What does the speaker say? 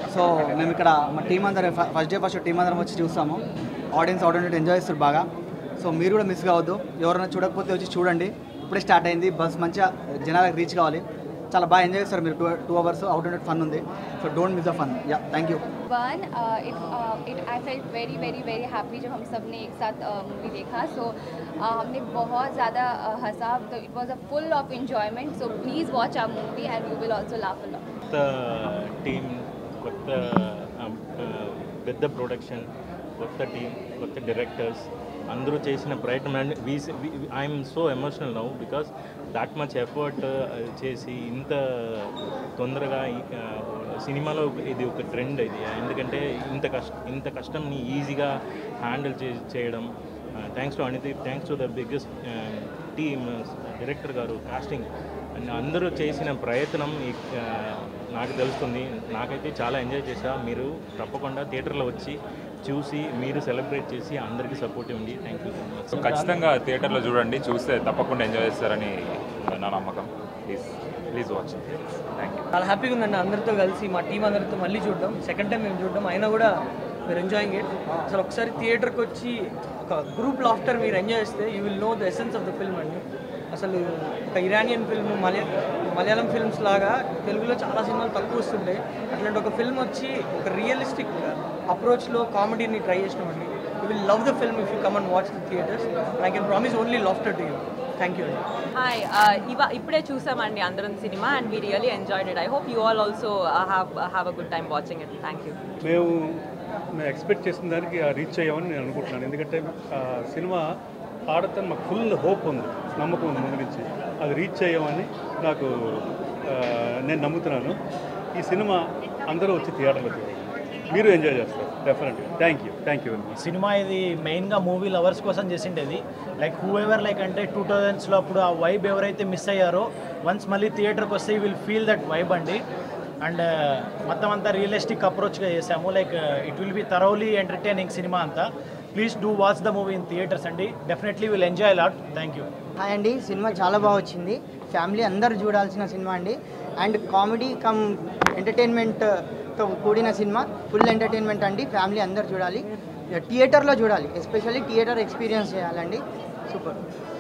so మేము ఇక్కడ మా టీం అందరం ఫస్ట్ డే ఫస్ట్ టీం అందరం వచ్చి చూస్తాము ఆడియన్స్ ఆడియన్స్ ఎంజాయ్ చేస్తారు బాగా సో మీరు కూడా మిస్ కావద్దు ఎవరైనా చూడకపోతే వచ్చి చూడండి ఇప్పుడే స్టార్ట్ అయింది బస్ మంచిగా జనాలకు రీచ్ కావాలి చాలా బాగా ఎంజాయ్ చేస్తారు మీరు two two hours out and fun ఉంది so don't miss the fun ya thank you one it it I felt very very very happy जब हम सब ने एक साथ मूवी देखा सो हमने बहुत ज़्यादा uh, हंसा तो it was a full of enjoyment so please watch our movie and you will also laugh a lot కొత్త టీం కొత్త ఆ, ఆ, పెద్ద ప్రొడక్షన్ కొత్త టీం కొత్త డైరెక్టర్స్ అందరూ చేసిన ప్రయత్నం and I'm so emotional now because that much effort చేసి ఇంత తొందరగా ఈ, ఆ, సినిమాలో ఇది ఒక ట్రెండ్ ఇది ఎందుకంటే ఇంత కష్ట ఇంత కష్టంని ఈజీగా హ్యాండిల్ చే చేయడం థ్యాంక్స్ టు అనితి thanks to the biggest team director గారు కాస్టింగ్ అండ్ అందరూ చేసిన ప్రయత్నం ఈ, ఆ, నాకు తెలుస్తుంది నాకైతే చాలా ఎంజాయ్ చేశా మీరు తప్పకుండా థియేటర్లో వచ్చి చూసి మీరు సెలబ్రేట్ చేసి అందరికీ సపోర్ట్ ఇవ్వండి thank you so much so ఖచ్చితంగా థియేటర్లో చూడండి చూస్తే తప్పకుండా ఎంజాయ్ చేస్తారని నా నమ్మకం please please watch thank you చాలా హ్యాపీగా ఉందండి అందరితో కలిసి మా టీం అందరితో మళ్ళీ చూడడం సెకండ్ టైం మేము చూడడం అయినా కూడా మీరు ఎంజాయింగ్ ఇట్ అసలు ఒకసారి థియేటర్కి వచ్చి ఒక గ్రూప్ లాఫ్టర్ మీరు ఎంజాయ్ చేస్తే you will know the essence of the film అండి అసలు ఒక ఇరానియన్ ఫిల్మ్ మలయ మలయాళం ఫిల్మ్స్ లాగా తెలుగులో చాలా సినిమాలు తక్కువ వస్తుంటాయి అట్లాంటి ఒక ఫిల్మ్ వచ్చి ఒక రియలిస్టిక్ అప్రోచ్లో కామెడీని ట్రై చేసినామండి you will love the film if you come and watch the theatres I can promise only laughter to you thank you అండి హాయ్ ఇవా ఇప్పుడే చూసామండి అందరం సినిమా and we really enjoyed it I hope you all also have have a good time watching it thank you మేము మేము expect చేసిన దానికి రీచ్ అయ్యామని నేను అనుకుంటున్నాను ఎందుకంటే ఆ సినిమా ఆడతాను మాకు ఫుల్ హోప్ ఉంది నమ్మకం ఉంది ముందు నుంచి అది రీచ్ అయ్యామని నాకు ఆ, నేను నమ్ముతున్నాను ఈ సినిమా అందరూ వచ్చి థియేటర్లో చూడండి మీరు ఎంజాయ్ చేస్తారు డెఫినెట్గా thank you thank you very much సినిమా ఇది మెయిన్గా మూవీ లవర్స్ కోసం చేసిండేది లైక్ హూ ఎవర్ లైక్ అంటే టూ థౌజండ్స్లో అప్పుడు ఆ వైబ్ ఎవరైతే మిస్ అయ్యారో వన్స్ మళ్ళీ థియేటర్కి వస్తే విల్ ఫీల్ దట్ వైబ్ అండి అండ్ మొత్తం అంతా రియలిస్టిక్ అప్రోచ్గా చేసాము like it will be thoroughly entertaining సినిమా అంతా please do watch the movie in theatres అండి definitely will enjoy lot thank you hi అండి సినిమా చాలా బాగా వచ్చింది ఫ్యామిలీ అందరు చూడాల్సిన సినిమా అండి అండ్ కామెడీ కమ్ ఎంటర్టైన్మెంట్తో కూడిన సినిమా ఫుల్ ఎంటర్టైన్మెంట్ అండి ఫ్యామిలీ అందరు చూడాలి థియేటర్లో చూడాలి ఎస్పెషల్లీ థియేటర్ ఎక్స్పీరియన్స్ చేయాలండి సూపర్